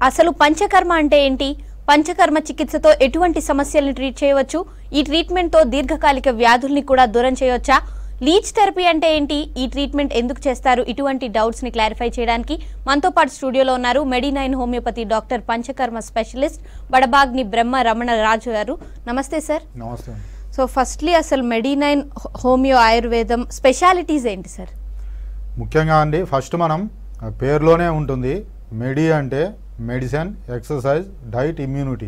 అసలు పంచకర్మ అంటే ఏంటి పంచకర్మ చికిత్సతో ఎటువంటి సమస్యల్ని ట్రీట్ చేయవచ్చు ఈ ట్రీట్మెంట్ తో దీర్ఘకాలిక వ్యాధుల్ని కూడా దూరం చేయవచ్చా లీచ్ థెరపీ అంటే ఏంటి ఈ ట్రీట్మెంట్ ఎందుకు చేస్తారు ఇటువంటి డౌట్స్ ని క్లారిఫై చేయడానికి మనతో పాటు స్టూడియోలో ఉన్నారు Medinine homeopathy doctor Panchakarma specialist Badabagni Brahma Ramana Raju garu నమస్తే సార్ నమస్తే అండి. సో ఫస్ట్లీ అసలు మెడినైన్ హోమియో ఆయుర్వేదం స్పెషాలిటీస్ ఏంటి సార్ ముఖ్యంగా అండి ఫస్ట్ మనం ఆ, పేరులోనే ఉంటుంది మెడి అంటే మెడిసిన్ ఎక్సర్సైజ్ డైట్ ఇమ్యూనిటీ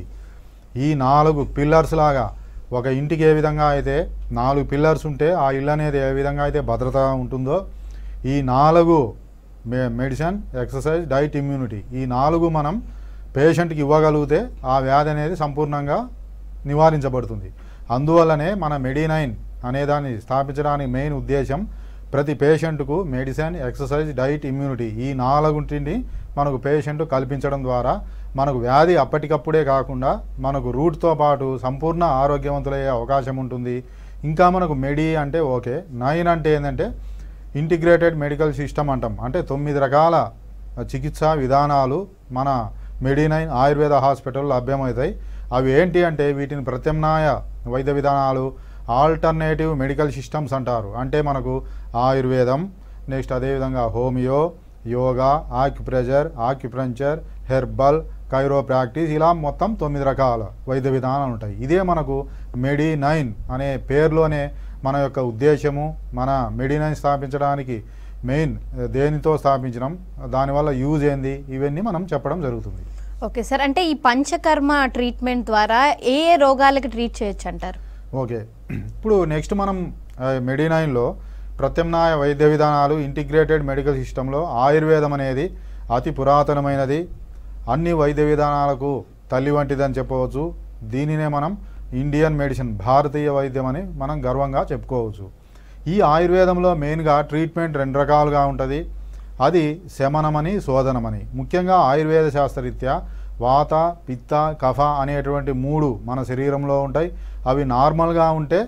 ఈ నాలుగు పిల్లర్స్ లాగా ఒక ఇంటికి ఏ విధంగా అయితే నాలుగు పిల్లర్స్ ఉంటే ఆ ఇల్లు అనేది ఏ విధంగా అయితే భద్రత ఉంటుందో ఈ నాలుగు మె మెడిసిన్ ఎక్సర్సైజ్ డైట్ ఇమ్యూనిటీ ఈ నాలుగు మనం పేషెంట్కి ఇవ్వగలిగితే ఆ వ్యాధి అనేది సంపూర్ణంగా నివారించబడుతుంది అందువల్లనే మన మెడినైన్ అనేదాన్ని స్థాపించడానికి మెయిన్ ఉద్దేశం ప్రతి పేషెంట్కు మెడిసిన్ ఎక్సర్సైజ్ డైట్ ఇమ్యూనిటీ ఈ నాలుగుంటిని మనకు పేషెంట్ కల్పించడం ద్వారా మనకు వ్యాధి అప్పటికప్పుడే కాకుండా మనకు రూట్తో పాటు సంపూర్ణ ఆరోగ్యవంతులయ్యే అవకాశం ఉంటుంది ఇంకా మనకు మెడి అంటే ఓకే నైన్ అంటే ఏంటంటే ఇంటిగ్రేటెడ్ మెడికల్ సిస్టమ్ అంటాం అంటే తొమ్మిది రకాల చికిత్సా విధానాలు మన మెడినైన్ ఆయుర్వేద హాస్పిటల్ లభ్యమవుతాయి అవి ఏంటి అంటే వీటిని ప్రత్యామ్నాయ వైద్య విధానాలు ఆల్టర్నేటివ్ మెడికల్ సిస్టమ్స్ అంటారు అంటే మనకు ఆయుర్వేదం నెక్స్ట్ అదేవిధంగా homeo yoga acupressure acupuncture herbal chiropractic ఇలా మొత్తం తొమ్మిది రకాల వైద్య విధానాలు ఉంటాయి ఇదే మనకు మెడి నైన్ అనే పేరులోనే మన యొక్క ఉద్దేశము మన మెడి నైన్ స్థాపించడానికి మెయిన్ దేనితో స్థాపించడం దానివల్ల యూజ్ ఏంది ఇవన్నీ మనం చెప్పడం జరుగుతుంది ఓకే సార్ అంటే ఈ పంచకర్మ ట్రీట్మెంట్ ద్వారా ఏ ఏ రోగాలకి ట్రీట్ చేయొచ్చు అంటారు ఓకే ఇప్పుడు నెక్స్ట్ మనం మెడినైన్లో ప్రత్యామ్నాయ వైద్య విధానాలు ఇంటిగ్రేటెడ్ మెడికల్ సిస్టంలో ఆయుర్వేదం అనేది అతి పురాతనమైనది అన్ని వైద్య విధానాలకు తల్లి వంటిదని చెప్పవచ్చు దీనినే మనం ఇండియన్ మెడిసిన్ భారతీయ వైద్యం అని మనం గర్వంగా చెప్పుకోవచ్చు ఈ ఆయుర్వేదంలో మెయిన్గా ట్రీట్మెంట్ రెండు రకాలుగా ఉంటుంది అది శమనమని శోధనమని ముఖ్యంగా ఆయుర్వేద శాస్త్రరీత్యా వాత పిత్త కఫ అనేటువంటి మూడు మన శరీరంలో ఉంటాయి అవి నార్మల్గా ఉంటే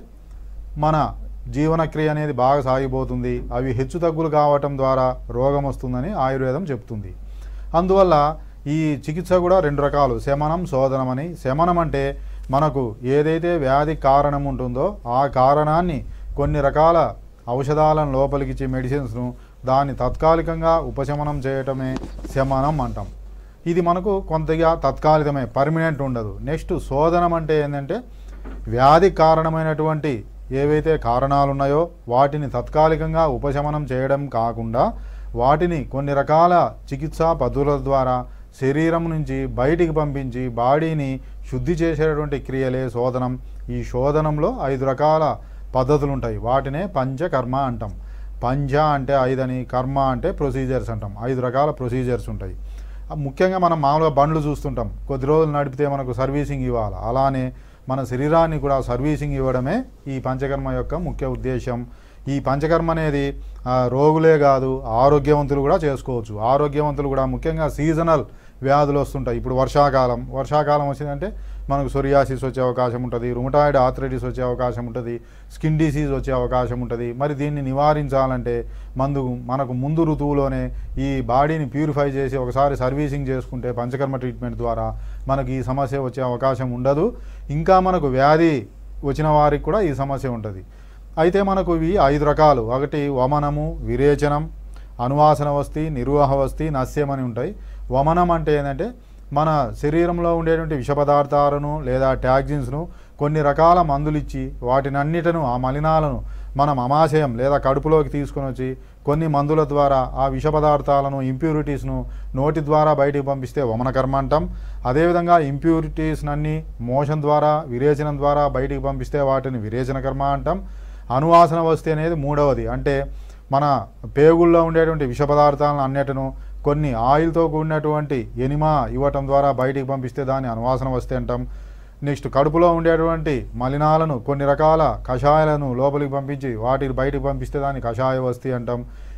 మన జీవనక్రియ అనేది బాగా సాగిపోతుంది అవి హెచ్చు తగ్గులు కావటం ద్వారా రోగం వస్తుందని ఆయుర్వేదం చెప్తుంది అందువల్ల ఈ చికిత్స కూడా రెండు రకాలు శమనం శోధనం అని శమనం అంటే మనకు ఏదైతే వ్యాధి కారణం ఉంటుందో ఆ కారణాన్ని కొన్ని రకాల ఔషధాలను లోపలికిచ్చి మెడిసిన్స్ను దాన్ని తాత్కాలికంగా ఉపశమనం చేయటమే శమనం అంటాం ఇది మనకు కొంతగా తత్కాలికమే పర్మనెంట్ ఉండదు నెక్స్ట్ శోధనం అంటే ఏంటంటే వ్యాధి కారణమైనటువంటి ఏవైతే కారణాలు ఉన్నాయో వాటిని తత్కాలికంగా ఉపశమనం చేయడం కాకుండా వాటిని కొన్ని రకాల చికిత్సా పద్ధతుల ద్వారా శరీరం నుంచి బయటికి పంపించి బాడీని శుద్ధి చేసేటువంటి క్రియలే శోధనం ఈ శోధనంలో ఐదు రకాల పద్ధతులు ఉంటాయి వాటినే పంచకర్మ అంటాం పంచ అంటే ఐదని కర్మ అంటే ప్రొసీజర్స్ అంటాం ఐదు రకాల ప్రొసీజర్స్ ఉంటాయి ఆ ముఖ్యంగా మనం మామూలుగా బండ్లు చూస్తుంటాం కొద్ది రోజులు నడిపితే మనకు సర్వీసింగ్ ఇవ్వాలి అలానే మన శరీరాన్ని కూడా సర్వీసింగ్ ఇవ్వడమే ఈ పంచకర్మ యొక్క ముఖ్య ఉద్దేశం ఈ పంచకర్మ అనేది ఆ, రోగులే కాదు ఆరోగ్యవంతులు కూడా చేసుకోవచ్చు ఆరోగ్యవంతులు కూడా ముఖ్యంగా సీజనల్ వ్యాధులు వస్తుంటాయి ఇప్పుడు వర్షాకాలం వర్షాకాలం వచ్చిందంటే మనకు సొరియాసిస్ వచ్చే అవకాశం ఉంటుంది రుమటాయిడ్ ఆథరైటిస్ వచ్చే అవకాశం ఉంటుంది స్కిన్ డిసీజ్ వచ్చే అవకాశం ఉంటుంది మరి దీన్ని నివారించాలంటే మందు మనకు ముందు ఋతువులోనే ఈ బాడీని ప్యూరిఫై చేసి ఒకసారి సర్వీసింగ్ చేసుకుంటే పంచకర్మ ట్రీట్మెంట్ ద్వారా మనకి ఈ సమస్య వచ్చే అవకాశం ఉండదు ఇంకా మనకు వ్యాధి వచ్చిన వారికి కూడా ఈ సమస్య ఉంటుంది అయితే మనకు ఇవి ఐదు రకాలు ఒకటి వమనము విరేచనం అనువాసన వస్తి నిర్వాహ వస్తి నస్యం అని ఉంటాయి వమనం అంటే ఏంటంటే మన శరీరంలో ఉండేటువంటి విష పదార్థాలను లేదా ట్యాగ్జిన్స్ను కొన్ని రకాల మందులు ఇచ్చి వాటినన్నిటను ఆ మలినాలను మనం అమాశయం లేదా కడుపులోకి తీసుకొని వచ్చి కొన్ని మందుల ద్వారా ఆ విష పదార్థాలను ఇంప్యూరిటీస్ను నోటి ద్వారా బయటికి పంపిస్తే వమన కర్మ అంటాం అదేవిధంగా ఇంప్యూరిటీస్నన్నీ మోషన్ ద్వారా విరేచనం ద్వారా బయటికి పంపిస్తే వాటిని విరేచన కర్మ అంటాం అనువాసన వస్తే అనేది మూడవది అంటే మన పేగుల్లో ఉండేటువంటి విష పదార్థాలను అన్నిటిను కొన్ని ఆయిల్తో కూడినటువంటి ఎనిమా ఇవ్వటం ద్వారా బయటికి పంపిస్తే దాన్ని అనువాసన వస్తే అంటాం నెక్స్ట్ కడుపులో ఉండేటువంటి మలినాలను కొన్ని రకాల కషాయాలను లోపలికి పంపించి వాటిని బయటికి పంపిస్తే దాన్ని కషాయ వస్తి అంటాం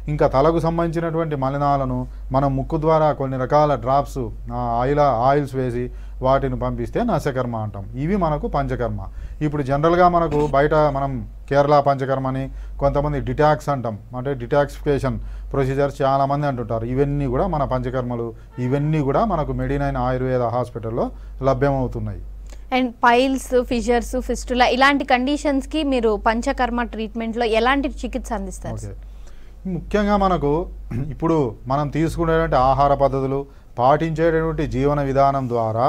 ఇంకా తలకు సంబంధించినటువంటి మలినాలను మనం ముక్కు ద్వారా కొన్ని రకాల డ్రాప్స్ ఆయిల్ ఆయిల్స్ వేసి వాటిని పంపిస్తే నశకర్మ అంటాం ఇవి మనకు పంచకర్మ ఇప్పుడు జనరల్గా మనకు బయట మనం కేరళ పంచకర్మ అని కొంతమంది డిటాక్స్ అంటాం అంటే డిటాక్సిఫికేషన్ ప్రొసీజర్స్ చాలామంది అంటుంటారు ఇవన్నీ కూడా మన పంచకర్మలు ఇవన్నీ కూడా మనకు మెడినైన్ ఆయుర్వేద హాస్పిటల్లో లభ్యమవుతున్నాయి అండ్ పైల్స్ ఫిషర్స్ ఫిస్టులా ఇలాంటి కండిషన్స్ కి మీరు పంచకర్మ ట్రీట్మెంట్ లో ఎలాంటి చికిత్స అందిస్తారు ఓకే ముఖ్యంగా మనకు ఇప్పుడు మనం తీసుకునేటువంటి ఆహార పద్ధతులు పాటించేటటువంటి జీవన విధానం ద్వారా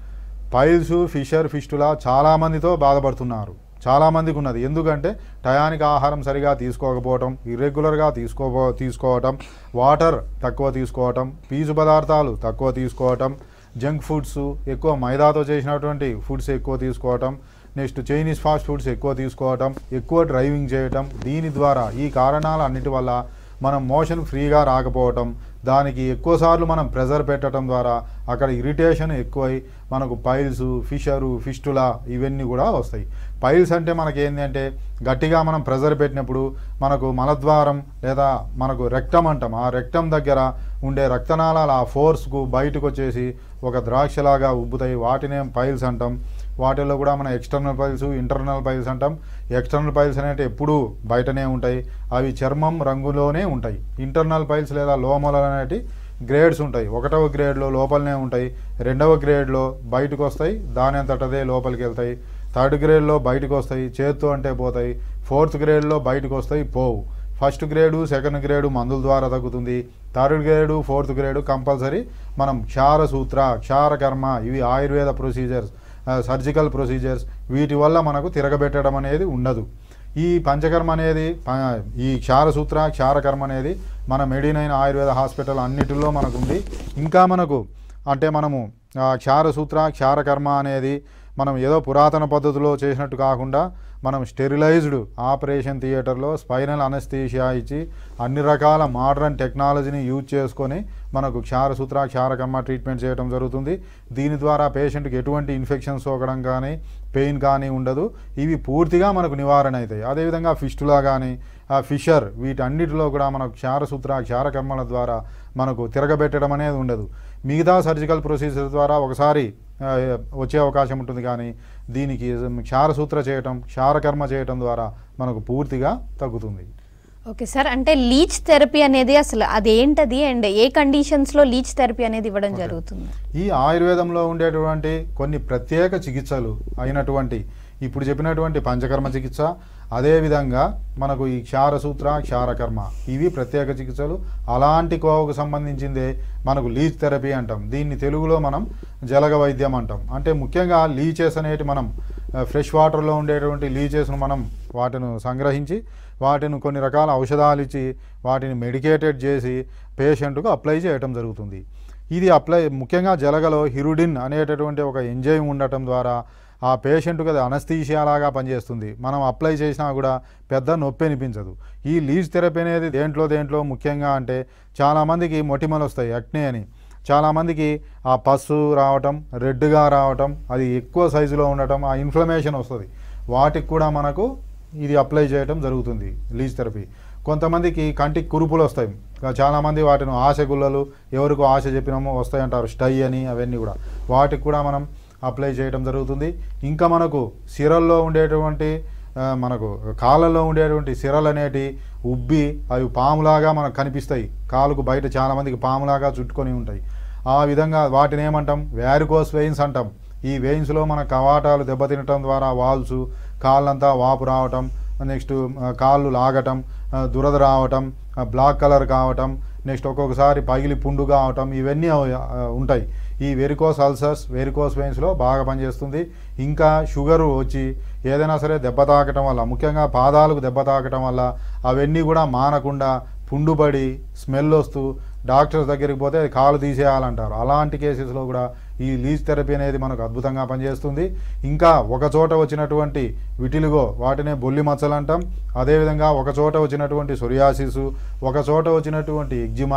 పైల్స్ ఫిషర్ ఫిస్టులా చాలామందితో బాధపడుతున్నారు చాలామందికి ఉన్నది ఎందుకంటే టయానికి ఆహారం సరిగా తీసుకోకపోవటం ఇర్రెగ్యులర్గా తీసుకో తీసుకోవటం వాటర్ తక్కువ తీసుకోవటం పీచు పదార్థాలు తక్కువ తీసుకోవటం జంక్ ఫుడ్స్ ఎక్కువ మైదాతో చేసినటువంటి ఫుడ్స్ ఎక్కువ తీసుకోవటం నెక్స్ట్ చైనీస్ ఫాస్ట్ ఫుడ్స్ ఎక్కువ తీసుకోవటం ఎక్కువ డ్రైవింగ్ చేయటం దీని ద్వారా ఈ కారణాలు అన్నిటి వల్ల మనం మోషన్ ఫ్రీగా రాకపోవటం దానికి ఎక్కువసార్లు మనం ప్రెజర్ పెట్టడం ద్వారా అక్కడ ఇరిటేషన్ ఎక్కువై మనకు పైల్స్ ఫిషరు ఫిస్టులా ఇవన్నీ కూడా వస్తాయి పైల్స్ అంటే మనకి ఏంటంటే గట్టిగా మనం ప్రెజర్ పెట్టినప్పుడు మనకు మలద్వారం లేదా మనకు రెక్టం అంటాం ఆ రెక్టం దగ్గర ఉండే రక్తనాళాలు ఆ ఫోర్స్కు బయటకు వచ్చేసి ఒక ద్రాక్షలాగా ఉబ్బుతాయి వాటినే పైల్స్ అంటాం వాటిల్లో కూడా మన ఎక్స్టర్నల్ పైల్స్ ఇంటర్నల్ పైల్స్ అంటాం ఎక్స్టర్నల్ పైల్స్ అనేవి ఎప్పుడూ బయటనే ఉంటాయి అవి చర్మం రంగులోనే ఉంటాయి ఇంటర్నల్ పైల్స్ లేదా లోమలు అనేటి గ్రేడ్స్ ఉంటాయి ఒకటవ గ్రేడ్లో లోపలనే ఉంటాయి రెండవ గ్రేడ్లో బయటకు వస్తాయి దాని అంతటదే లోపలికి వెళ్తాయి థర్డ్ గ్రేడ్లో బయటకు వస్తాయి చేత్తో అంటే పోతాయి ఫోర్త్ గ్రేడ్లో బయటకు వస్తాయి పోవు ఫస్ట్ గ్రేడు సెకండ్ గ్రేడు మందుల ద్వారా తగ్గుతుంది third grade fourth grade compulsory మనం క్షార సూత్ర క్షార కర్మ ఇవి ఆయుర్వేద ప్రొసీజర్స్ సర్జికల్ ప్రొసీజర్స్ వీటి వల్ల మనకు తిరగబెట్టడం అనేది ఉండదు ఈ పంచకర్మ అనేది ప- ఈ క్షారసూత్ర క్షారకర్మ అనేది మన మెడినైన్ ఆయుర్వేద హాస్పిటల్ అన్నిటిలో మనకు ఉంది ఇంకా మనకు అంటే మనము ఆ క్షారసూత్ర క్షారకర్మ అనేది మనం ఏదో పురాతన పద్ధతిలో చేసినట్టు కాకుండా మనం స్టెరిలైజ్డ్ ఆపరేషన్ థియేటర్లో స్పైనల్ అనస్థీషియా ఇచ్చి అన్ని రకాల మోడర్న్ టెక్నాలజీని యూజ్ చేసుకొని మనకు క్షారసూత్ర క్షారకర్మ ట్రీట్మెంట్ చేయడం జరుగుతుంది దీని ద్వారా పేషెంట్కి ఎటువంటి ఇన్ఫెక్షన్ సోకడం కానీ పెయిన్ కానీ ఉండదు ఇవి పూర్తిగా మనకు నివారణ అవుతాయి అదేవిధంగా ఫిస్టులా కానీ ఆ ఫిషర్ వీటన్నిటిలో కూడా మనకు క్షారసూత్ర క్షారకర్మల ద్వారా మనకు తిరగబెట్టడం అనేది ఉండదు మిగతా సర్జికల్ ప్రొసీజర్ ద్వారా ఒకసారి ఆ, వచ్చే అవకాశం ఉంటుంది కానీ దీనికి క్షారసూత్ర చేయటం క్షారకర్మ చేయటం ద్వారా మనకు పూర్తిగా తగ్గుతుంది ఓకే సార్ అంటే లీచ్ థెరపీ అనేది అసలు అదేంటది అండ్ ఏ కండిషన్స్ లో లీచ్ థెరపీ అనేది ఇవ్వడం జరుగుతుంది ఈ ఆయుర్వేదంలో ఉండేటువంటి కొన్ని ప్రత్యేక చికిత్సలు అయినటువంటి ఇప్పుడు చెప్పినటువంటి పంచకర్మ చికిత్స అదేవిధంగా మనకు ఈ క్షారసూత్ర క్షారకర్మ ఇవి ప్రత్యేక చికిత్సలు అలాంటి కోవకు సంబంధించిందే మనకు లీచ్ థెరపీ అంటాం దీన్ని తెలుగులో మనం జలగ వైద్యం అంటాం అంటే ముఖ్యంగా లీచెస్ అనేటి మనం ఫ్రెష్ వాటర్లో ఉండేటువంటి లీచెస్ను మనం వాటిని సంగ్రహించి వాటిని కొన్ని రకాల ఔషధాలు ఇచ్చి వాటిని మెడికేటెడ్ చేసి పేషెంట్కు అప్లై చేయటం జరుగుతుంది ఇది అప్లై ముఖ్యంగా జలగలో హిరుడిన్ అనేటటువంటి ఒక ఎంజైమ్ ఉండటం ద్వారా ఆ పేషెంట్కి అది అనస్థీషియా లాగా పనిచేస్తుంది మనం అప్లై చేసినా కూడా పెద్ద నొప్పి అనిపించదు ఈ లీజ్ థెరపీ అనేది దేంట్లో దేంట్లో ముఖ్యంగా అంటే చాలామందికి మొటిమలు వస్తాయి అక్నే అని చాలామందికి ఆ పస్సు రావటం రెడ్గా రావటం అది ఎక్కువ సైజులో ఉండటం ఆ ఇన్ఫ్లమేషన్ వస్తుంది వాటికి కూడా మనకు ఇది అప్లై చేయటం జరుగుతుంది లీజ్ థెరపీ కొంతమందికి కంటికి కురుపులు వస్తాయి ఇంకా చాలామంది వాటిని ఆశ గుల్లలు ఎవరికో ఆశ చెప్పినామో వస్తాయంటారు స్టై అని అవన్నీ కూడా వాటికి కూడా మనం అప్లై చేయడం జరుగుతుంది ఇంకా మనకు సిరల్లో ఉండేటువంటి ఆ, మనకు కాళ్ళల్లో ఉండేటువంటి సిరలు అనేటి ఉబ్బి అవి పాములాగా మనకు కనిపిస్తాయి కాలుకు బయట చాలామందికి పాములాగా చుట్టుకొని ఉంటాయి ఆ విధంగా వాటిని ఏమంటాం వ్యారికోస్ వెయిన్స్ అంటాం ఈ వెయిన్స్లో మన కవాటాలు దెబ్బతినటం ద్వారా వాల్స్ కాళ్ళంతా వాపు రావటం నెక్స్ట్ ఆ, కాళ్ళు లాగటం ఆ, దురద రావటం ఆ, బ్లాక్ కలర్ కావటం నెక్స్ట్ ఒక్కొక్కసారి పగిలి పుండు కావటం ఇవన్నీ ఆ, ఉంటాయి ఈ వెరికోస్ అల్సర్స్ వెరికోస్ వెయిన్స్లో బాగా పనిచేస్తుంది ఇంకా షుగర్ వచ్చి ఏదైనా సరే దెబ్బ తాకటం వల్ల ముఖ్యంగా పాదాలకు దెబ్బ తాకటం వల్ల అవన్నీ కూడా మానకుండా పుండుపడి స్మెల్ వస్తూ డాక్టర్స్ దగ్గరికి పోతే అది కాలు తీసేయాలంటారు అలాంటి కేసెస్లో కూడా ఈ లీజ్ థెరపీ అనేది మనకు అద్భుతంగా పనిచేస్తుంది ఇంకా ఒక చోట వచ్చినటువంటి విటిలిగో వాటినే బొల్లి మచ్చలు అంటాం అదేవిధంగా ఒక చోట వచ్చినటువంటి సొరియాసిస్ ఒక చోట వచ్చినటువంటి ఎగ్జిమా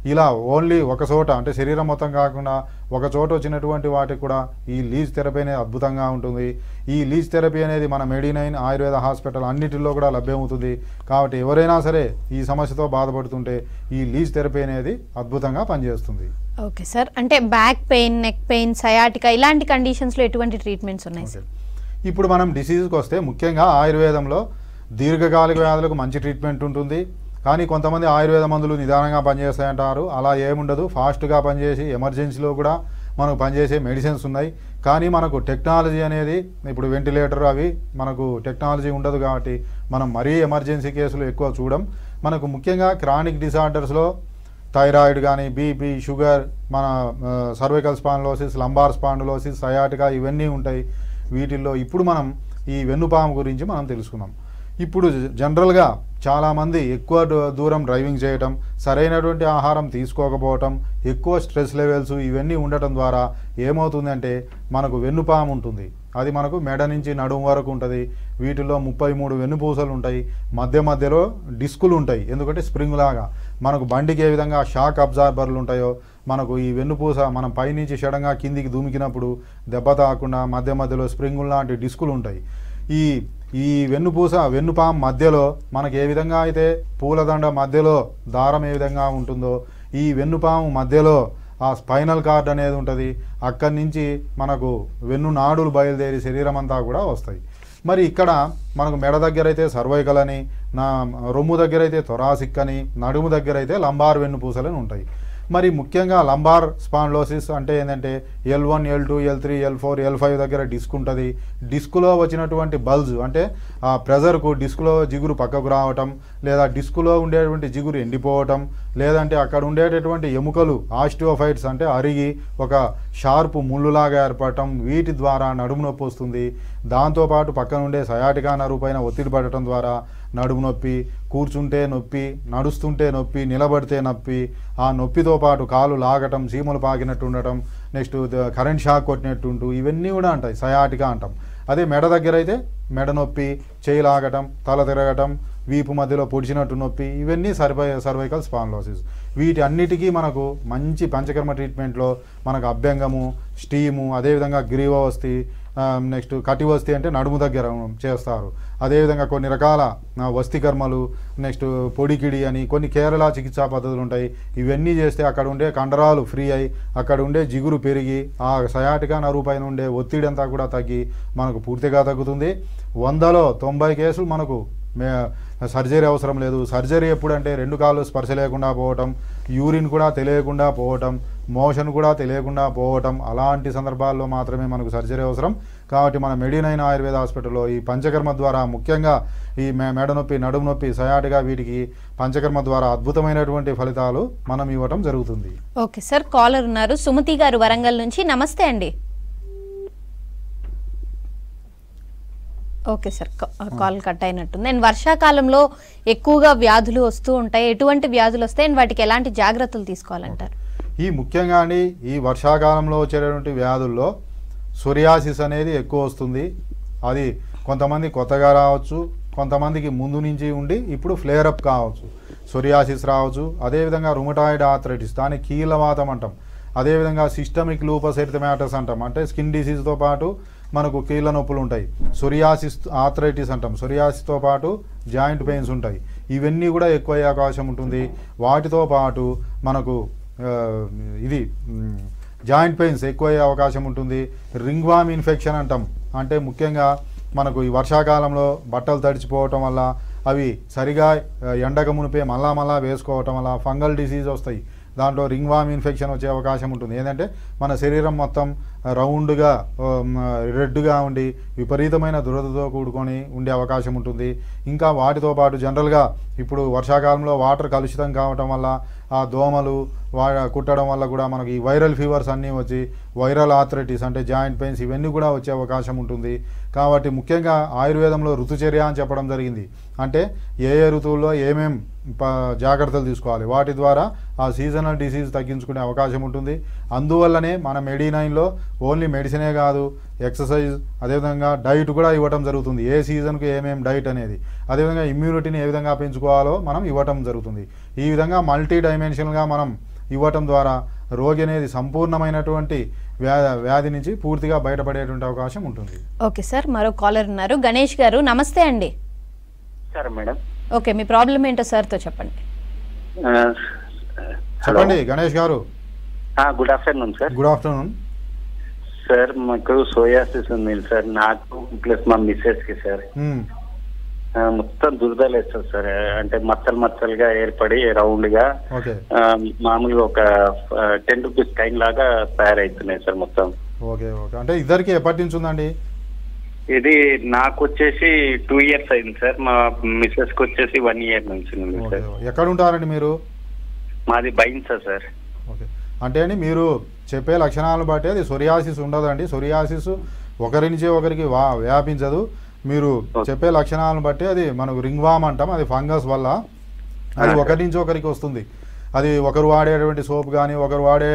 ఇలా ఓన్లీ ఒక చోట అంటే శరీరం మొత్తం కాకుండా ఒక చోట వచ్చినటువంటి వాటికి కూడా ఈ లీజ్ థెరపీ అనేది అద్భుతంగా ఉంటుంది ఈ లీజ్ థెరపీ అనేది మన మెడినైన్ ఆయుర్వేద హాస్పిటల్ అన్నిటిలో కూడా లభ్యమవుతుంది కాబట్టి ఎవరైనా సరే ఈ సమస్యతో బాధపడుతుంటే ఈ లీజ్ థెరపీ అనేది అద్భుతంగా పనిచేస్తుంది ఓకే సార్ అంటే back pain neck pain sciatica ఇలాంటి కండిషన్స్లో ఎటువంటి ట్రీట్మెంట్స్ ఉన్నాయి సార్ ఓకే. ఇప్పుడు మనం డిసీజ్కి వస్తే ముఖ్యంగా ఆయుర్వేదంలో దీర్ఘకాలిక వ్యాధులకు మంచి ట్రీట్మెంట్ ఉంటుంది కానీ కొంతమంది ఆయుర్వేద మందులు నిదానంగా పనిచేస్తాయంటారు అలా ఏముండదు ఫాస్ట్గా పనిచేసి ఎమర్జెన్సీలో కూడా మనకు పనిచేసే మెడిసిన్స్ ఉన్నాయి కానీ మనకు టెక్నాలజీ అనేది ఇప్పుడు వెంటిలేటర్ అవి మనకు టెక్నాలజీ ఉండదు కాబట్టి మనం మరీ ఎమర్జెన్సీ కేసులు ఎక్కువ చూడం మనకు ముఖ్యంగా క్రానిక్ డిసార్డర్స్లో థైరాయిడ్ కానీ బీపీ షుగర్ మన cervical spondylosis lumbar spondylosis sciatica ఇవన్నీ ఉంటాయి వీటిల్లో ఇప్పుడు మనం ఈ వెన్నుపాము గురించి మనం తెలుసుకుందాం ఇప్పుడు జ- జనరల్గా చాలామంది ఎక్కువ దూ- దూరం డ్రైవింగ్ చేయటం సరైనటువంటి ఆహారం తీసుకోకపోవటం ఎక్కువ స్ట్రెస్ లెవెల్స్ ఇవన్నీ ఉండటం ద్వారా ఏమవుతుందంటే మనకు వెన్నుపాము ఉంటుంది అది మనకు మెడ నుంచి నడుము వరకు ఉంటుంది వీటిలో ముప్పై మూడు వెన్నుపూసలు ఉంటాయి మధ్య మధ్యలో డిస్కులు ఉంటాయి ఎందుకంటే స్ప్రింగ్ లాగా మనకు బండికి ఏ విధంగా షాక్ అబ్జార్బర్లు ఉంటాయో మనకు ఈ వెన్నుపూస మనం పైనుంచి సడన్గా కిందికి దుమికినప్పుడు దెబ్బ తాకుండా మధ్య మధ్యలో స్ప్రింగులు లాంటి డిస్కులు ఉంటాయి ఈ ఈ వెన్నుపూస వెన్నుపాం మధ్యలో మనకు ఏ విధంగా అయితే పూలదండ మధ్యలో దారం ఏ విధంగా ఉంటుందో ఈ వెన్నుపాము మధ్యలో ఆ స్పైనల్ కార్డ్ అనేది ఉంటుంది అక్కడి నుంచి మనకు వెన్ను నాడులు బయలుదేరి శరీరం అంతా కూడా వస్తాయి మరి ఇక్కడ మనకు మెడ దగ్గర అయితే సర్వైకల్ అని నా రొమ్ము దగ్గర అయితే థొరాసిక్ అని నడుము దగ్గర అయితే లంబార్ వెన్నుపూసలు అని ఉంటాయి మరి ముఖ్యంగా లంబార్ స్పాండ్లోసిస్ అంటే ఏంటంటే L one L two L three L four L five దగ్గర డిస్క్ ఉంటుంది డిస్కులో వచ్చినటువంటి బల్జ్ అంటే ఆ ప్రెజర్కు డిస్కులో జిగురు పక్కకు రావటం లేదా డిస్కులో ఉండేటువంటి జిగురు ఎండిపోవటం లేదంటే అక్కడ ఉండేటటువంటి ఎముకలు ఆస్టియోఫైట్స్ అంటే అరిగి ఒక షార్ప్ ముళ్ళులాగా ఏర్పడటం వీటి ద్వారా నడుము నొప్పి వస్తుంది దాంతోపాటు పక్కన ఉండే సయాటికా నరువు పైన ఒత్తిడి పడటం ద్వారా నడుము నొప్పి కూర్చుంటే నొప్పి నడుస్తుంటే నొప్పి నిలబడితే నొప్పి ఆ నొప్పితో పాటు కాలు లాగటం చీమలు పాకినట్టు ఉండటం నెక్స్ట్ ద- కరెంట్ షాక్ కొట్టినట్టు ఉంటూ ఇవన్నీ కూడా ఉంటాయి సయాటికా అంటాం అదే మెడ దగ్గర అయితే మెడ నొప్పి చేయి లాగటం తల తిరగటం వీపు మధ్యలో పొడిచినట్టు నొప్పి ఇవన్నీ సర్వై సర్వైకల్ స్పాన్లోసిస్ వీటి అన్నిటికీ మనకు మంచి పంచకర్మ ట్రీట్మెంట్లో మనకు అభ్యంగము స్టీము అదేవిధంగా గ్రీవవస్తి నెక్స్ట్ కటివస్తి అంటే నడుము దగ్గర చేస్తారు అదేవిధంగా కొన్ని రకాల ఆ, వస్తి కర్మలు నెక్స్ట్ పొడికిడి అని కొన్ని కేరళ చికిత్సా పద్ధతులు ఉంటాయి ఇవన్నీ చేస్తే అక్కడ ఉండే కండరాలు ఫ్రీ అయి అక్కడ ఉండే జిగురు పెరిగి ఆ సయాటికా నరువు పైన ఉండే ఒత్తిడి అంతా కూడా తగ్గి మనకు పూర్తిగా తగ్గుతుంది వందలో తొంభై కేసులు మనకు మే సర్జరీ అవసరం లేదు సర్జరీ ఎప్పుడంటే రెండు కాళ్ళు స్పర్శ లేకుండా పోవటం యూరిన్ కూడా తెలియకుండా పోవటం మోషన్ కూడా తెలియకుండా పోవటం అలాంటి సందర్భాల్లో మాత్రమే మనకు సర్జరీ అవసరం కాబట్టి మన మెడినైన్ ఆయుర్వేద హాస్పిటల్లో ఈ పంచకర్మ ద్వారా ముఖ్యంగా ఈ మె మెడ నొప్పి నడుము నొప్పి సయాటిగా వీటికి పంచకర్మ ద్వారా అద్భుతమైనటువంటి ఫలితాలు మనం ఇవ్వటం జరుగుతుంది ఓకే సార్ కాలర్ ఉన్నారు సుమతి గారు వరంగల్ నుంచి నమస్తే అండి ఓకే సార్ కా- కాల్ కట్ అయినట్టుంది నేను వర్షాకాలంలో ఎక్కువగా వ్యాధులు వస్తూ ఉంటాయి ఎటువంటి వ్యాధులు వస్తాయి and వాటికి ఎలాంటి జాగ్రత్తలు తీసుకోవాలంటారు ఈ ముఖ్యంగా అండి ఈ వర్షాకాలంలో వచ్చేటటువంటి వ్యాధుల్లో సొరియాసిస్ అనేది ఎక్కువ వస్తుంది అది కొంతమంది కొత్తగా రావచ్చు కొంతమందికి ముందు నుంచి ఉండి ఇప్పుడు ఫ్లేర్ అప్ కావచ్చు సొరియాసిస్ రావచ్చు అదేవిధంగా రుమటాయిడ్ ఆథరైటిస్ దాన్ని కీలవాతం అంటాం అదేవిధంగా సిస్టమిక్ లూపస్ ఎరిథమాటస్ అంటాం అంటే స్కిన్ డిసీజ్తో పాటు మనకు కీళ్ళ నొప్పులు ఉంటాయి సొరియాసిస్ ఆథరైటిస్ అంటాం సొరియాసిస్తో పాటు జాయింట్ పెయిన్స్ ఉంటాయి ఇవన్నీ కూడా ఎక్కువ అయ్యే అవకాశం ఉంటుంది వాటితో పాటు మనకు ఆ, ఇది మ్, జాయింట్ పెయిన్స్ ఎక్కువ అయ్యే అవకాశం ఉంటుంది రింగ్ వామ్ ఇన్ఫెక్షన్ అంటాం అంటే ముఖ్యంగా మనకు ఈ వర్షాకాలంలో బట్టలు తడిచిపోవటం వల్ల అవి సరిగా ఆ, ఎండక మునిపే మళ్ళా మళ్ళా వేసుకోవటం వల్ల ఫంగల్ డిసీజ్ వస్తాయి దాంట్లో రింగ్ వామ్ ఇన్ఫెక్షన్ వచ్చే అవకాశం ఉంటుంది ఏంటంటే మన శరీరం మొత్తం రౌండ్గా రెడ్గా ఉండి విపరీతమైన దురదతో కూడుకొని ఉండే అవకాశం ఉంటుంది ఇంకా వాటితో పాటు జనరల్గా ఇప్పుడు వర్షాకాలంలో వాటర్ కలుషితం కావటం వల్ల ఆ దోమలు వా కుట్టడం వల్ల కూడా మనకి ఈ వైరల్ ఫీవర్స్ అన్నీ వచ్చి వైరల్ ఆథరైటిస్ అంటే జాయింట్ పెయిన్స్ ఇవన్నీ కూడా వచ్చే అవకాశం ఉంటుంది కాబట్టి ముఖ్యంగా ఆయుర్వేదంలో ఋతుచర్య అని చెప్పడం జరిగింది అంటే ఏ ఏ ఋతువుల్లో ఏమేం ప- జాగ్రత్తలు తీసుకోవాలి వాటి ద్వారా ఆ సీజనల్ డిసీజ్ తగ్గించుకునే అవకాశం ఉంటుంది అందువల్లనే మన మెడినైన్లో ఓన్లీ మెడిసినే కాదు ఎక్సర్సైజ్ అదేవిధంగా డైట్ కూడా ఇవ్వటం జరుగుతుంది ఏ సీజన్కు ఏమేం డైట్ అనేది అదేవిధంగా ఇమ్యూనిటీని ఏ విధంగా పెంచుకోవాలో మనం ఇవ్వటం జరుగుతుంది ఈ విధంగా మల్టీ డైమెన్షనల్గా మనం ఇవ్వటం ద్వారా రోగి అనేది సంపూర్ణమైనటువంటి వ్యా వ్యాధి నుంచి పూర్తిగా బయటపడేటువంటి అవకాశం ఉంటుంది ఓకే సార్ మరో కాలర్ ఉన్నారు గణేష్ గారు నమస్తే అండి సరే మేడం ఓకే మీ ప్రాబ్లం ఏంటో సార్తో చెప్పండి ఆ, చెప్పండి గణేష్ గారు ఆ, good afternoon sir good afternoon sir మాకు సోయాసిస్ ఉంది సార్ నాకు ప్లస్ మా మిస్సెస్ కి సార్ మ్మ్. ఆ, మొత్తం దురదలు వేస్తుంది సార్ అంటే మచ్చలు మచ్చలుగా ఏర్పడి రౌండ్ గా ఓకే ఆ, మామూలుగా ఒక టెన్ రూపీస్ కైన్ లాగా తయారవుతున్నాయి సార్ మొత్తం ఓకే ఓకే అంటే ఇద్దరికి ఎప్పటి నుంచి ఉందండి ఇది నాకు వచ్చేసి టూ ఇయర్స్ అయింది సార్ మా మిస్సెస్ కి వచ్చేసి వన్ ఇయర్ నుంచి ఉంది ఓకే సార్ ఎక్కడ ఉంటారండి మీరు మాది బైన్సా సార్ ఓకే అంటే అండి మీరు చెప్పే లక్షణాలను బట్టి అది సొరియాసిస్ ఉండదండి సొరియాసిస్ ఒకరి నుంచి ఒకరికి వా వ్యాపించదు మీరు చెప్పే లక్షణాలను బట్టి అది మనకు రింగ్ వామ్ అంటాం అది ఫంగస్ వల్ల అది ఆ, ఒకరి నుంచి ఒకరికి వస్తుంది అది ఒకరు వాడేటువంటి సోప్ కానీ ఒకరు వాడే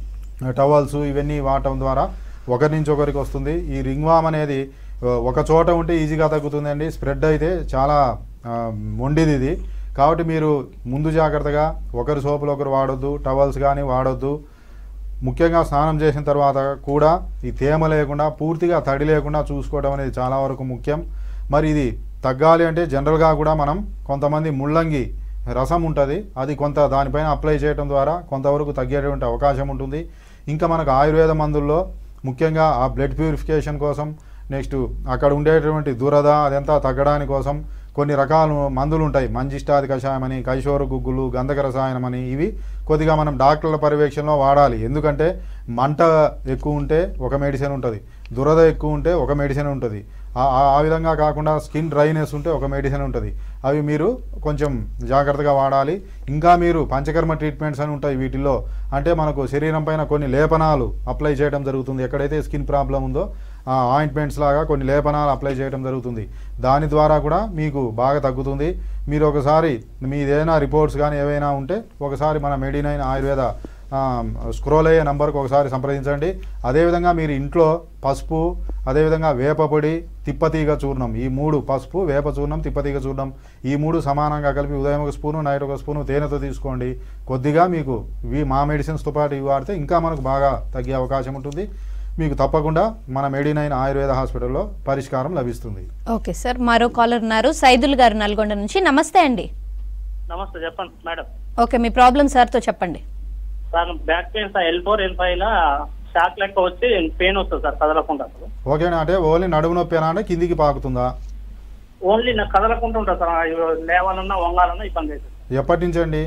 టవల్స్ ఇవన్నీ వాడటం ద్వారా ఒకరి నుంచి ఒకరికి వస్తుంది ఈ రింగ్ వామ్ అనేది ఆ, ఒక చోట ఉంటే ఈజీగా తగ్గుతుందండి స్ప్రెడ్ అయితే చాలా ఆ, మొండిది ఇది కాబట్టి మీరు ముందు జాగ్రత్తగా ఒకరి సోపులు ఒకరు వాడొద్దు టవల్స్ కానీ వాడొద్దు ముఖ్యంగా స్నానం చేసిన తర్వాత కూడా ఈ తేమ లేకుండా పూర్తిగా తడి లేకుండా చూసుకోవడం అనేది చాలా వరకు ముఖ్యం మరి ఇది తగ్గాలి అంటే జనరల్గా కూడా మనం కొంతమంది ముల్లంగి రసం ఉంటుంది అది కొంత దానిపైన అప్లై చేయడం ద్వారా కొంతవరకు తగ్గేటువంటి అవకాశం ఉంటుంది ఇంకా మనకు ఆయుర్వేద మందుల్లో ముఖ్యంగా ఆ బ్లడ్ ప్యూరిఫికేషన్ కోసం నెక్స్ట్ అక్కడ ఉండేటువంటి దురద అదంతా తగ్గడానికి కోసం కొన్ని రకాల మందులు ఉంటాయి మంజిష్టాది కషాయం అని కైశోర గుగ్గులు గంధక రసాయనం అని ఇవి కొద్దిగా మనం డాక్టర్ల పర్యవేక్షణలో వాడాలి ఎందుకంటే మంట ఎక్కువ ఉంటే ఒక మెడిసిన్ ఉంటుంది దురద ఎక్కువ ఉంటే ఒక మెడిసిన్ ఉంటుంది ఆ- ఆ- ఆ విధంగా కాకుండా స్కిన్ డ్రైనెస్ ఉంటే ఒక మెడిసిన్ ఉంటుంది అవి మీరు కొంచెం జాగ్రత్తగా వాడాలి ఇంకా మీరు పంచకర్మ ట్రీట్మెంట్స్ అని ఉంటాయి వీటిల్లో అంటే మనకు శరీరం పైన కొన్ని లేపనాలు అప్లై చేయడం జరుగుతుంది ఎక్కడైతే స్కిన్ ప్రాబ్లం ఉందో ఆ ఆయింట్మెంట్స్ లాగా కొన్ని లేపనాలు అప్లై చేయడం జరుగుతుంది దాని ద్వారా కూడా మీకు బాగా తగ్గుతుంది మీరు ఒకసారి మీ ఏదైనా రిపోర్ట్స్ కానీ ఏవైనా ఉంటే ఒకసారి మన మెడినైన్ ఆయుర్వేద ఆ, స్క్రోల్ అయ్యే నంబర్కి ఒకసారి సంప్రదించండి అదేవిధంగా మీరు ఇంట్లో పసుపు అదేవిధంగా వేపపొడి తిప్పతీగ చూర్ణం ఈ మూడు పసుపు వేప చూర్ణం తిప్పతీగ చూర్ణం ఈ మూడు సమానంగా కలిపి ఉదయం ఒక స్పూను నైట్ ఒక స్పూను తేనెతో తీసుకోండి కొద్దిగా మీకు ఇవి మా మెడిసిన్స్తో పాటు ఇవి వాడితే ఇంకా మనకు బాగా తగ్గే అవకాశం ఉంటుంది మీకు తప్పకుండా మన మెడినైన్ ఆయుర్వేద హాస్పిటల్లో పరిష్కారం లభిస్తుంది ఓకే సార్ మరో కాలర్ ఉన్నారు సైదుల్ గారు నల్గొండ నుంచి నమస్తే అండి నమస్తే చెప్పండి మేడం ఓకే మీ ప్రాబ్లం సార్తో చెప్పండి sir back pain sir L four L five లా షాక్ లెక్క వచ్చి పెయిన్ వస్తుంది సార్ కదలకుండా అసలు ఓకేనా అంటే ఓన్లీ నడుము నొప్పేనా అంటే కిందికి పాకుతుందా ఓన్లీ నాకు కదలకుండా ఉంటుంది సార్ ఇవి లేవాలన్నా వంగాలన్నా ఇబ్బంది అవుతుంది ఎప్పటి నుంచి అండి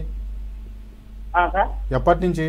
ఆ, సార్ ఎప్పటి నుంచి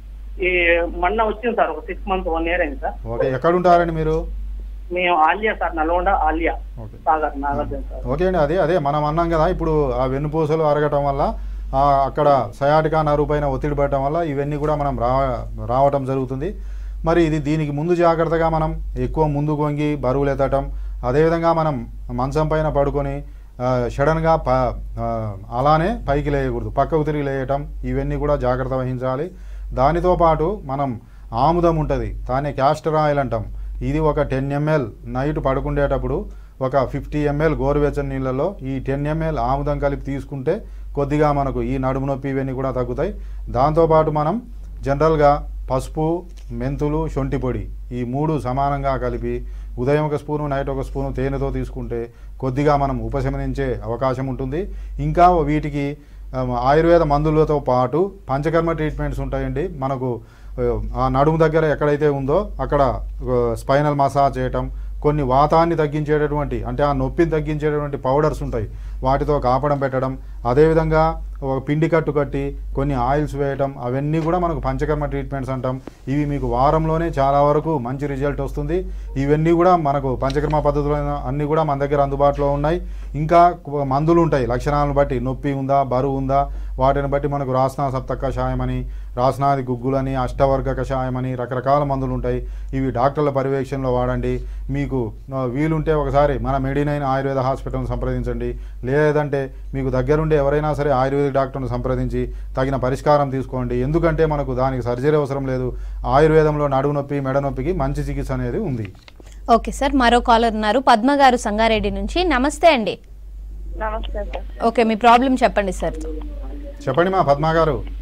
ఈ మొన్న వచ్చింది సార్ ఒక సిక్స్ మంత్స్ వన్ ఇయర్ అయింది సార్ ఓకే ఎక్కడ ఉంటారండి మీరు మేము Aliya sir Nalgonda Aliya okay Sagar Nagarjuna sir okay అండి అదే అదే మనం అన్నాం కదా ఇప్పుడు ఆ వెన్నుపూసలు అరగటం వల్ల ఆ అక్కడ సయాటికా నరువు పైన ఒత్తిడి పడటం వల్ల ఇవన్నీ కూడా మనం రా రావటం జరుగుతుంది మరి ఇది దీనికి ముందు జాగ్రత్తగా మనం ఎక్కువ ముందు వంగి బరువులు ఎత్తటం అదేవిధంగా మనం మంచం పైన పడుకొని ఆ, సడన్గా ప ఆ, అలానే పైకి లేయకూడదు పక్కకు తిరిగి లేయటం ఇవన్నీ కూడా జాగ్రత్త వహించాలి దానితో పాటు మనం ఆముదం ఉంటుంది దాన్ని క్యాస్టర్ ఆయిల్ అంటాం ఇది ఒక టెన్ ఎంఎల్ నైట్ పడుకుండేటప్పుడు ఒక ఫిఫ్టీ ఎంఎల్ గోరువెచ్చని నీళ్ళలో ఈ టెన్ ఎంఎల్ ఆముదం కలిపి తీసుకుంటే కొద్దిగా మనకు ఈ నడుము నొప్పి ఇవన్నీ కూడా తగ్గుతాయి దాంతోపాటు మనం జనరల్గా పసుపు మెంతులు శొంఠి పొడి ఈ మూడు సమానంగా కలిపి ఉదయం ఒక స్పూను నైట్ ఒక స్పూను తేనెతో తీసుకుంటే కొద్దిగా మనం ఉపశమనించే అవకాశం ఉంటుంది ఇంకా వీటికి ఆ, ఆయుర్వేద మందులతో పాటు పంచకర్మ ట్రీట్మెంట్స్ ఉంటాయండి మనకు ఆ, ఆ నడుము దగ్గర ఎక్కడైతే ఉందో అక్కడ స్పైనల్ మసాజ్ చేయటం కొన్ని వాతాన్ని తగ్గించేటటువంటి అంటే ఆ నొప్పిని తగ్గించేటటువంటి పౌడర్స్ ఉంటాయి వాటితో కాపడం పెట్టడం అదేవిధంగా ఒక పిండి కట్టు కట్టి కొన్ని ఆయిల్స్ వేయటం అవన్నీ కూడా మనకు పంచకర్మ ట్రీట్మెంట్స్ అంటాం ఇవి మీకు వారంలోనే చాలా వరకు మంచి రిజల్ట్ వస్తుంది ఇవన్నీ కూడా మనకు పంచకర్మ పద్ధతులు అన్నీ కూడా మన దగ్గర అందుబాటులో ఉన్నాయి ఇంకా కు- మందులు ఉంటాయి లక్షణాలను బట్టి నొప్పి ఉందా బరువు ఉందా వాటిని బట్టి మనకు రాసనా సప్త కషాయం అని రాసనాది గుగ్గులని అష్టవర్గ కషాయం అని రకరకాల మందులు ఉంటాయి ఇవి డాక్టర్ల పర్యవేక్షణలో వాడండి మీకు ఆ, వీలుంటే ఒకసారి మన మెడినైన్ ఆయుర్వేద హాస్పిటల్ని సంప్రదించండి లేదంటే మీకు దగ్గరుండి ఎవరైనా సరే ఆయుర్వేదిక్ డాక్టర్ని సంప్రదించి తగిన పరిష్కారం తీసుకోండి ఎందుకంటే మనకు దానికి సర్జరీ అవసరం లేదు ఆయుర్వేదంలో నడుము నొప్పి మెడ నొప్పికి మంచి చికిత్స అనేది ఉంది ఓకే సార్ మరో కాలర్ ఉన్నారు పద్మ గారు సంగారెడ్డి నుంచి నమస్తే అండి నమస్తే సార్ ఓకే మీ ప్రాబ్లం చెప్పండి సార్ చెప్పండి మా పద్మా గారు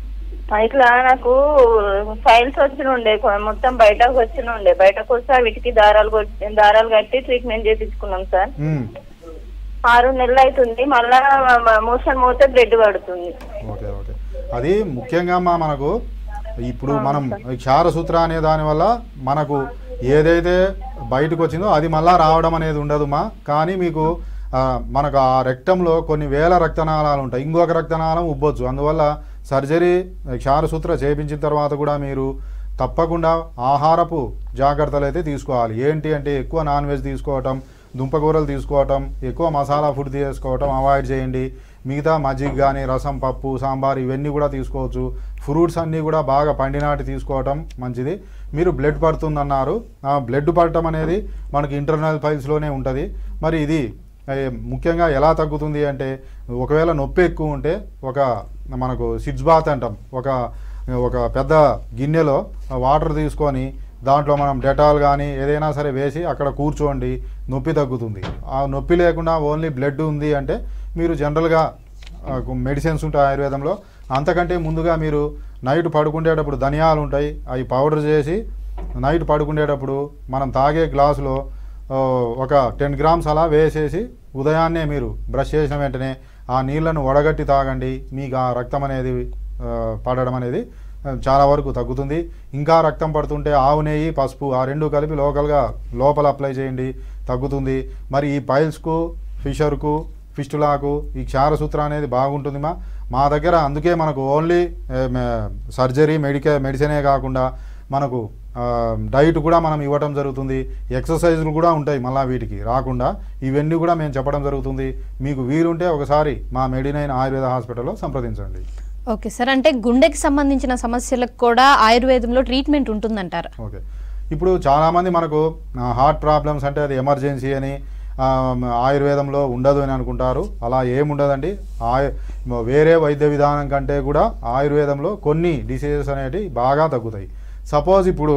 ఇట్లా నాకు ఫైల్స్ వచ్చిన ఉండే కొ- మొత్తం బయటకు వచ్చిన ఉండే బయటకు వస్తే వీటికి దారాలు కొట్టి- దారాలు కట్టి ట్రీట్మెంట్ చేయించుకున్నాం సార్ మ్మ్. ఆరు నెలలు అవుతుంది మళ్ళా మోషన్ పోతే బ్లడ్ పడుతుంది ఓకే ఓకే అది ముఖ్యంగా అమ్మా మనకు ఇప్పుడు మనం ఈ క్షారసూత్ర అనే దానివల్ల మనకు ఏదైతే బయటకు వచ్చిందో అది మళ్ళా రావడం అనేది ఉండదుమా కానీ మీకు ఆ, మనకు ఆ రక్తంలో కొన్ని వేల రక్తనాళాలు ఉంటాయి ఇంకొక రక్తనాళం ఉబ్బొచ్చు అందువల్ల సర్జరీ క్షారసూత్ర చేపించిన తర్వాత కూడా మీరు తప్పకుండా ఆహారపు జాగ్రత్తలు అయితే తీసుకోవాలి ఏంటి అంటే ఎక్కువ నాన్ వెజ్ తీసుకోవటం దుంపకూరలు తీసుకోవటం ఎక్కువ మసాలా ఫుడ్ తీసుకోవటం అవాయిడ్ చేయండి మిగతా మజ్జిగ కానీ రసం పప్పు సాంబార్ ఇవన్నీ కూడా తీసుకోవచ్చు ఫ్రూట్స్ అన్నీ కూడా బాగా పండినాటి తీసుకోవటం మంచిది మీరు బ్లడ్ పడుతుందన్నారు ఆ బ్లడ్ పడటం అనేది మనకి ఇంటర్నల్ ఫైల్స్లోనే ఉంటుంది మరి ఇది ఏ, ముఖ్యంగా ఎలా తగ్గుతుంది అంటే ఒకవేళ నొప్పి ఎక్కువ ఉంటే ఒక మనకు సిడ్స్ బాత్ అంటాం ఒక ఒక పెద్ద గిన్నెలో వాటర్ తీసుకొని దాంట్లో మనం డెటాల్ కానీ ఏదైనా సరే వేసి అక్కడ కూర్చోండి నొప్పి తగ్గుతుంది ఆ నొప్పి లేకుండా ఓన్లీ బ్లడ్ ఉంది అంటే మీరు జనరల్గా మెడిసిన్స్ ఉంటాయి ఆయుర్వేదంలో అంతకంటే ముందుగా మీరు నైట్ పడుకునేటప్పుడు ధనియాలు ఉంటాయి అవి పౌడర్ చేసి నైట్ పడుకునేటప్పుడు మనం తాగే గ్లాసులో ఆ, ఒక టెన్ గ్రామ్స్ అలా వేసేసి ఉదయాన్నే మీరు బ్రష్ చేసిన వెంటనే ఆ నీళ్లను వడగట్టి తాగండి మీకు ఆ రక్తం అనేది ఆ, పడడం అనేది ఆ, చాలా వరకు తగ్గుతుంది ఇంకా రక్తం పడుతుంటే ఆవు నెయ్యి పసుపు ఆ రెండు కలిపి లోకల్గా లోపల అప్లై చేయండి తగ్గుతుంది మరి ఈ పైల్స్కు ఫిషర్కు ఫిస్టులాకు ఈ క్షారసూత్ర అనేది బాగుంటుంది మా మా దగ్గర అందుకే మనకు ఓన్లీ సర్జరీ మెడికే మెడిసినే కాకుండా మనకు ఆ, డైట్ కూడా మనం ఇవ్వటం జరుగుతుంది ఎక్సర్సైజులు కూడా ఉంటాయి మళ్ళీ వీటికి రాకుండా ఇవన్నీ కూడా మేము చెప్పడం జరుగుతుంది మీకు వీలుంటే ఒకసారి మా మెడినైన్ ఆయుర్వేద హాస్పిటల్లో సంప్రదించండి ఓకే సార్ అంటే గుండెకి సంబంధించిన సమస్యలకు కూడా ఆయుర్వేదంలో ట్రీట్మెంట్ ఉంటుందంటారా ఓకే ఇప్పుడు చాలామంది మనకు హార్ట్ ప్రాబ్లమ్స్ అంటే అది ఎమర్జెన్సీ అని ఆ, ఆయుర్వేదంలో ఉండదు అని అనుకుంటారు అలా ఏముండదండి ఆయు వేరే వైద్య విధానం కంటే కూడా ఆయుర్వేదంలో కొన్ని డిసీజెస్ అనేటివి బాగా తగ్గుతాయి సపోజ్ ఇప్పుడు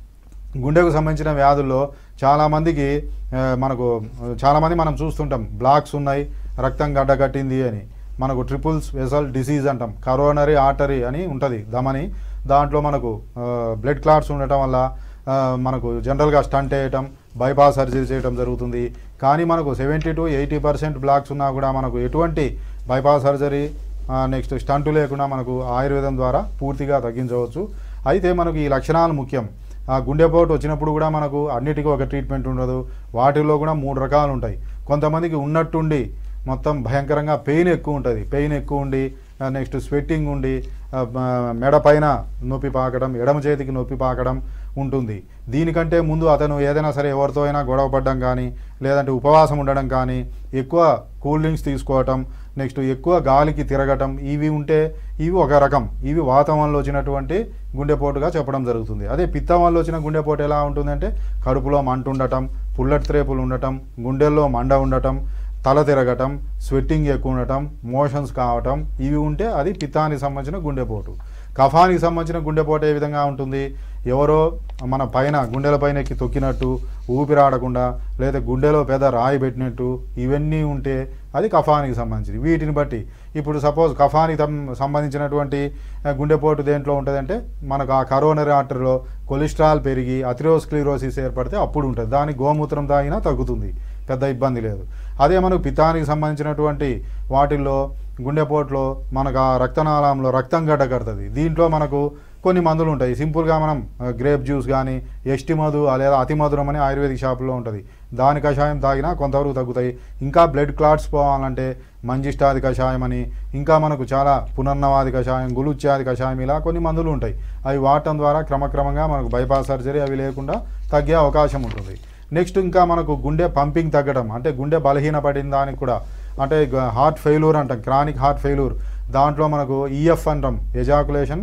గుండెకు సంబంధించిన వ్యాధుల్లో చాలామందికి ఆ, మనకు చాలామంది మనం చూస్తుంటాం బ్లాక్స్ ఉన్నాయి రక్తం గడ్డకట్టింది అని మనకు ట్రిపుల్స్ వెసల్ డిసీజ్ అంటాం కరోనరీ ఆర్టరీ అని ఉంటుంది దమని దాంట్లో మనకు బ్లడ్ క్లాట్స్ ఉండటం వల్ల ఆ, మనకు జనరల్గా స్టంట్ వేయటం బైపాస్ సర్జరీ చేయడం జరుగుతుంది కానీ మనకు seventy to eighty percent blocks ఉన్నా కూడా మనకు ఎటువంటి బైపాస్ సర్జరీ నెక్స్ట్ స్టంట్ లేకుండా మనకు ఆయుర్వేదం ద్వారా పూర్తిగా తగ్గించవచ్చు అయితే మనకు ఈ లక్షణాలు ముఖ్యం ఆ గుండెపోటు వచ్చినప్పుడు కూడా మనకు అన్నిటికీ ఒక ట్రీట్మెంట్ ఉండదు వాటిల్లో కూడా మూడు రకాలు ఉంటాయి కొంతమందికి ఉన్నట్టుండి మొత్తం భయంకరంగా పెయిన్ ఎక్కువ ఉంటుంది పెయిన్ ఎక్కువ ఉండి నెక్స్ట్ స్వెట్టింగ్ ఉండి ఆ, బ- మెడ పైన నొప్పి పాకడం ఎడమ చేతికి నొప్పి పాకడం ఉంటుంది దీనికంటే ముందు అతను ఏదైనా సరే ఎవరితో అయినా గొడవ పడడం కానీ లేదంటే ఉపవాసం ఉండడం కానీ ఎక్కువ కూల్ డ్రింక్స్ తీసుకోవటం నెక్స్ట్ ఎక్కువ గాలికి తిరగటం ఇవి ఉంటే ఇవి ఒక రకం ఇవి వాతం వల్ల వచ్చినటువంటి గుండెపోటుగా చెప్పడం జరుగుతుంది అదే పిత్తం వల్ల వచ్చిన గుండెపోటు ఎలా ఉంటుందంటే కడుపులో మంట ఉండటం పుల్లటి త్రేపులు ఉండటం గుండెల్లో మండ ఉండటం తల తిరగటం స్వెట్టింగ్ ఎక్కువ ఉండటం మోషన్స్ కావటం ఇవి ఉంటే అది పిత్తానికి సంబంధించిన గుండెపోటు కఫానికి సంబంధించిన గుండెపోటు ఏ విధంగా ఉంటుంది ఎవరో మన పైన గుండెల పైన ఎక్కి తొక్కినట్టు ఊపిరాడకుండా లేదా గుండెలో పెద్ద రాయి పెట్టినట్టు ఇవన్నీ ఉంటే అది కఫానికి సంబంధించింది వీటిని బట్టి ఇప్పుడు సపోజ్ కఫానికి తం- సంబంధించినటువంటి ఆ, గుండెపోటు దేంట్లో ఉంటుందంటే మనకు ఆ కరోనరీ ఆర్టరీలో కొలెస్ట్రాల్ పెరిగి అథిరోస్క్లిరోసిస్ ఏర్పడితే అప్పుడు ఉంటుంది దానికి గోమూత్రం తాగినా తగ్గుతుంది పెద్ద ఇబ్బంది లేదు అదే మనకు పితానికి సంబంధించినటువంటి వాటిల్లో గుండెపోట్లో మనకు ఆ రక్తనాళంలో రక్తం గడ్డ కడుతుంది దీంట్లో మనకు కొన్ని మందులు ఉంటాయి సింపుల్గా మనం గ్రేప్ జ్యూస్ కానీ ఎస్టి మధు లేదా అతి మధురం అని ఆయుర్వేదిక్ షాపులో ఉంటుంది దాని కషాయం తాగినా కొంతవరకు తగ్గుతాయి ఇంకా బ్లడ్ క్లాట్స్ పోవాలంటే మంజిష్టాది కషాయం అని ఇంకా మనకు చాలా పునర్నవాది కషాయం గులుచ్యాది కషాయం ఇలా కొన్ని మందులు ఉంటాయి అవి వాడటం ద్వారా క్రమక్రమంగా మనకు బైపాస్ సర్జరీ అవి లేకుండా తగ్గే అవకాశం ఉంటుంది నెక్స్ట్ ఇంకా మనకు గుండె పంపింగ్ తగ్గడం అంటే గుండె బలహీనపడిన దానికి కూడా అంటే హార్ట్ ఫెయిల్యూర్ అంటాం క్రానిక్ హార్ట్ ఫెయిల్యూర్ దాంట్లో మనకు ఈఎఫ్ అంటాం ఎజాకులేషన్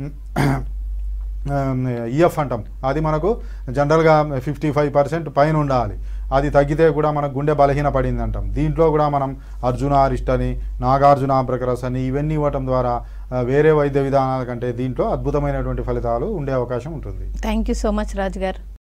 ఈఎఫ్ అంటాం అది మనకు జనరల్గా ఫిఫ్టీ ఫైవ్ పర్సెంట్ పైన ఉండాలి అది తగ్గితే కూడా మనకు గుండె బలహీన పడింది అంటాం దీంట్లో కూడా మనం అర్జున అరిస్ట్ అని నాగార్జున ప్రకరస్ అని ఇవన్నీ ఇవ్వటం ద్వారా ఆ, వేరే వైద్య విధానాల కంటే దీంట్లో అద్భుతమైనటువంటి ఫలితాలు ఉండే అవకాశం ఉంటుంది thank you so much Raju గారు